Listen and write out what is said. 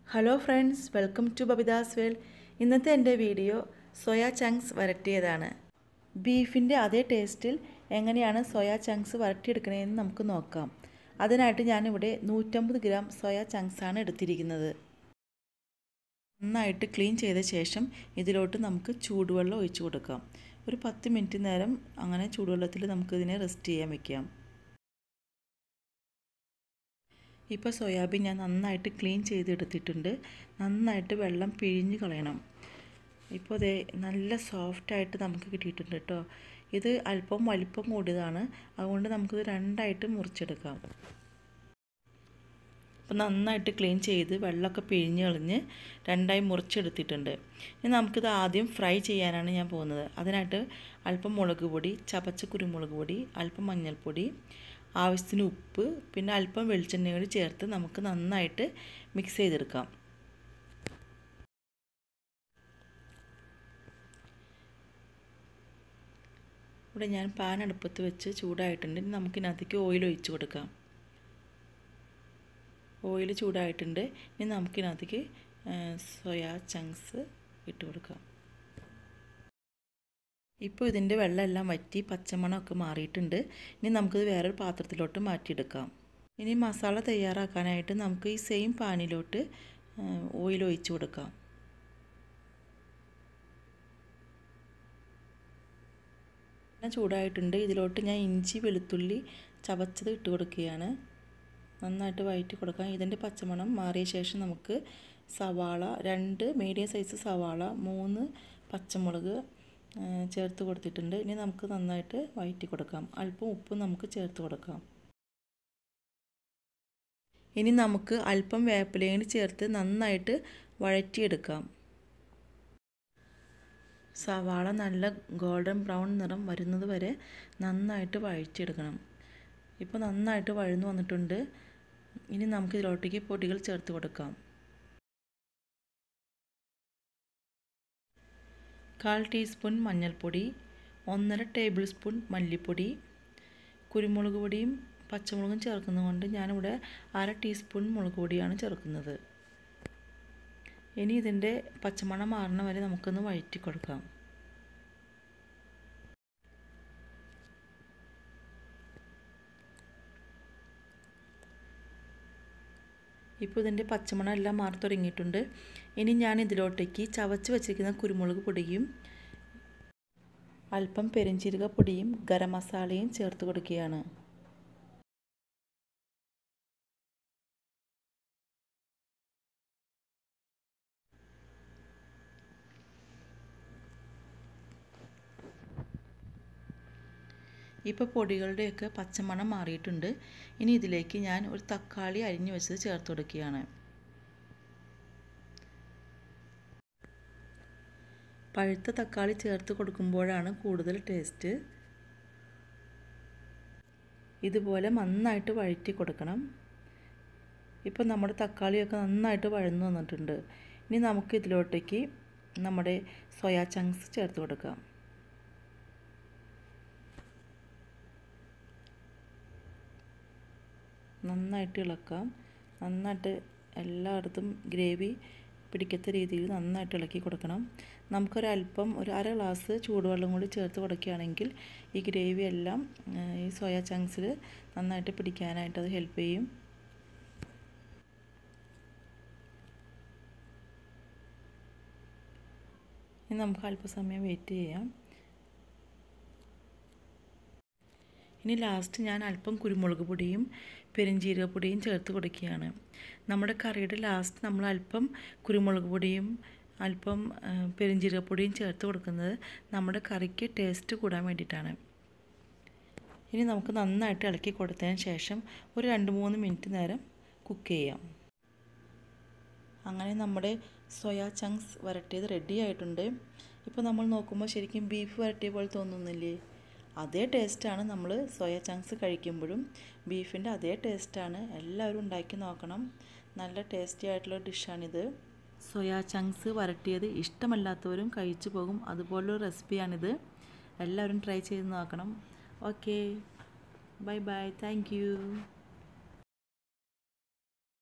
hello friends welcome to Babidas world ഇന്നത്തെ എൻ്റെ video soya chunks വരട്ടിയതാണ് ബീഫിൻ്റെ അതേ ടേസ്റ്റിൽ എങ്ങനെയാണ് സോയ ചങ്ക്സ് വരട്ടിയെടുക്കണതെന്ന് നമുക്ക് നോക്കാം അതിനായിട്ട് ഞാനിവിടെ നൂറ്റമ്പത് ഗ്രാം സോയ ചങ്ക്സാണ് എടുത്തിരിക്കുന്നത് നന്നായിട്ട് ക്ലീൻ ചെയ്ത ശേഷം ഇതിലോട്ട് നമുക്ക് ചൂടുവെള്ളം ഒഴിച്ചു കൊടുക്കാം ഒരു പത്ത് മിനിറ്റ് നേരം അങ്ങനെ ചൂടുവെള്ളത്തിൽ നമുക്കിതിനെ റെസ്റ്റ് ചെയ്യാൻ വെക്കാം ഇപ്പോൾ സോയാബീൻ ഞാൻ നന്നായിട്ട് ക്ലീൻ ചെയ്തെടുത്തിട്ടുണ്ട് നന്നായിട്ട് വെള്ളം പിഴിഞ്ഞ് കളയണം ഇപ്പോൾ അതേ നല്ല സോഫ്റ്റായിട്ട് നമുക്ക് കിട്ടിയിട്ടുണ്ട് കേട്ടോ ഇത് അല്പം വലിപ്പം കൂടിയതാണ് അതുകൊണ്ട് നമുക്കിത് രണ്ടായിട്ട് മുറിച്ചെടുക്കാം അപ്പോൾ നന്നായിട്ട് ക്ലീൻ ചെയ്ത് വെള്ളമൊക്കെ പിഴിഞ്ഞ് കളഞ്ഞ് രണ്ടായി മുറിച്ചെടുത്തിട്ടുണ്ട് ഇനി നമുക്കിത് ആദ്യം ഫ്രൈ ചെയ്യാനാണ് ഞാൻ പോകുന്നത് അതിനായിട്ട് അല്പം മുളക് പൊടി ചതച്ച കുരുമുളക് പൊടി അല്പം മഞ്ഞൾപ്പൊടി ആവശ്യത്തിന് ഉപ്പ് പിന്നെ അല്പം വെളിച്ചെണ്ണ കൂടി ചേർത്ത് നമുക്ക് നന്നായിട്ട് മിക്സ് ചെയ്തെടുക്കാം ഇവിടെ ഞാൻ പാൻ അടുപ്പത്ത് വെച്ച് ചൂടായിട്ടുണ്ട് ഇനി നമുക്കിനകത്തേക്ക് ഓയിൽ ഒഴിച്ച് കൊടുക്കാം ഓയിൽ ചൂടായിട്ടുണ്ട് ഇനി നമുക്കിനകത്തേക്ക് സോയാ ചങ്ക്സ് ഇട്ട് കൊടുക്കാം ഇപ്പോൾ ഇതിൻ്റെ വെള്ളമെല്ലാം വറ്റി പച്ചമണമൊക്കെ മാറിയിട്ടുണ്ട് ഇനി നമുക്കിത് വേറൊരു പാത്രത്തിലോട്ട് മാറ്റിയെടുക്കാം ഇനി മസാല തയ്യാറാക്കാനായിട്ട് നമുക്ക് ഈ സെയിം പാനിലോട്ട് ഓയിൽ ഒഴിച്ച് കൊടുക്കാം ചൂടായിട്ടുണ്ട് ഇതിലോട്ട് ഞാൻ ഇഞ്ചി വെളുത്തുള്ളി ചവച്ചത് ഇട്ട് കൊടുക്കുകയാണ് നന്നായിട്ട് വഴറ്റി കൊടുക്കാം ഇതിൻ്റെ പച്ചമണം മാറിയ ശേഷം നമുക്ക് സവാള രണ്ട് മീഡിയം സൈസ് സവാള മൂന്ന് പച്ചമുളക് ചേർത്ത് കൊടുത്തിട്ടുണ്ട് ഇനി നമുക്ക് നന്നായിട്ട് വഴറ്റി കൊടുക്കാം അല്പം ഉപ്പ് നമുക്ക് ചേർത്ത് കൊടുക്കാം ഇനി നമുക്ക് അല്പം വേപ്പിലയും ചേർത്ത് നന്നായിട്ട് വഴറ്റിയെടുക്കാം സവാള നല്ല ഗോൾഡൻ ബ്രൗൺ നിറം വരുന്നത് വരെ നന്നായിട്ട് വഴറ്റിയെടുക്കണം ഇപ്പോൾ നന്നായിട്ട് വഴന്നു വന്നിട്ടുണ്ട് ഇനി നമുക്ക് ഇതിലോട്ടേക്ക് പൊടികൾ ചേർത്ത് കൊടുക്കാം കാൽ ടീസ്പൂൺ മഞ്ഞൾപ്പൊടി ഒന്നര ടേബിൾ സ്പൂൺ മല്ലിപ്പൊടി കുരുമുളക് പൊടിയും പച്ചമുളകും ചേർക്കുന്നതുകൊണ്ട് ഞാനിവിടെ അര ടീസ്പൂൺ മുളക് പൊടിയാണ് ചേർക്കുന്നത് ഇനി ഇതിൻ്റെ പച്ചമണം മാറണ വരെ നമുക്കൊന്ന് വഴറ്റി കൊടുക്കാം ഇപ്പോൾ ഇതിൻ്റെ പച്ചമണം എല്ലാം മാറി തുടങ്ങിയിട്ടുണ്ട് ഇനി ഞാൻ ഇതിലോട്ടേക്ക് ചവച്ച് വെച്ചിരിക്കുന്ന കുരുമുളക് പൊടിയും അല്പം പെരിഞ്ചീരക പൊടിയും ഗരം മസാലയും ചേർത്ത് കൊടുക്കുകയാണ് ഇപ്പോൾ പൊടികളുടെയൊക്കെ പച്ചമണം മാറിയിട്ടുണ്ട് ഇനി ഇതിലേക്ക് ഞാൻ ഒരു തക്കാളി അരിഞ്ഞു വെച്ചത് ചേർത്ത് കൊടുക്കുകയാണ് പഴുത്ത തക്കാളി ചേർത്ത് കൊടുക്കുമ്പോഴാണ് കൂടുതൽ ടേസ്റ്റ് ഇതുപോലെ നന്നായിട്ട് വഴറ്റി കൊടുക്കണം ഇപ്പോൾ നമ്മുടെ തക്കാളിയൊക്കെ നന്നായിട്ട് വഴന്നു വന്നിട്ടുണ്ട് ഇനി നമുക്ക് ഇതിലോട്ടേക്ക് നമ്മുടെ സോയാ ചങ്ക്സ് ചേർത്ത് കൊടുക്കാം നന്നായിട്ട് ഇളക്കാം നന്നായിട്ട് എല്ലായിടത്തും ഗ്രേവി പിടിക്കത്ത രീതിയിൽ നന്നായിട്ട് ഇളക്കി കൊടുക്കണം നമുക്കൊരല്പം ഒരു അര ഗ്ലാസ് ചൂടുവെള്ളം കൂടി ചേർത്ത് കൊടുക്കുകയാണെങ്കിൽ ഈ ഗ്രേവി എല്ലാം ഈ സോയ ചങ്ക്സിൽ നന്നായിട്ട് പിടിക്കാനായിട്ട് അത് ഹെൽപ്പ് ചെയ്യും ഇനി നമുക്ക് അല്പസമയം വെയിറ്റ് ചെയ്യാം ഇനി ലാസ്റ്റ് ഞാൻ അല്പം കുരുമുളക് പൊടിയും പെരിഞ്ചീരക പൊടിയും ചേർത്ത് കൊടുക്കുകയാണ് നമ്മുടെ കറിയുടെ ലാസ്റ്റ് നമ്മൾ അല്പം കുരുമുളക് പൊടിയും അല്പം പെരിഞ്ചീരക പൊടിയും ചേർത്ത് കൊടുക്കുന്നത് നമ്മുടെ കറിക്ക് ടേസ്റ്റ് കൂടാൻ വേണ്ടിയിട്ടാണ് ഇനി നമുക്ക് നന്നായിട്ട് ഇളക്കി കൊടുത്തതിന് ശേഷം ഒരു രണ്ട് മൂന്ന് മിനിറ്റ് നേരം കുക്ക് ചെയ്യാം അങ്ങനെ നമ്മുടെ സോയാ ചങ്ക്സ് വരട്ടിയത് റെഡി ആയിട്ടുണ്ട് ഇപ്പോൾ നമ്മൾ നോക്കുമ്പോൾ ശരിക്കും ബീഫ് വരട്ടിയ പോലെ തോന്നുന്നില്ലേ അതേ ടേസ്റ്റാണ് നമ്മൾ സോയ ചങ്ക്സ് കഴിക്കുമ്പോഴും ബീഫിൻ്റെ അതേ ടേസ്റ്റാണ് എല്ലാവരും ഉണ്ടാക്കി നോക്കണം നല്ല ടേസ്റ്റി ആയിട്ടുള്ള ഡിഷാണിത് സോയ ചങ്ക്സ് വരട്ടിയത് ഇഷ്ടമല്ലാത്തവരും കഴിച്ചു പോകും അതുപോലൊരു റെസിപ്പിയാണിത് എല്ലാവരും ട്രൈ ചെയ്ത് നോക്കണം ഓക്കെ ബൈ ബൈ താങ്ക്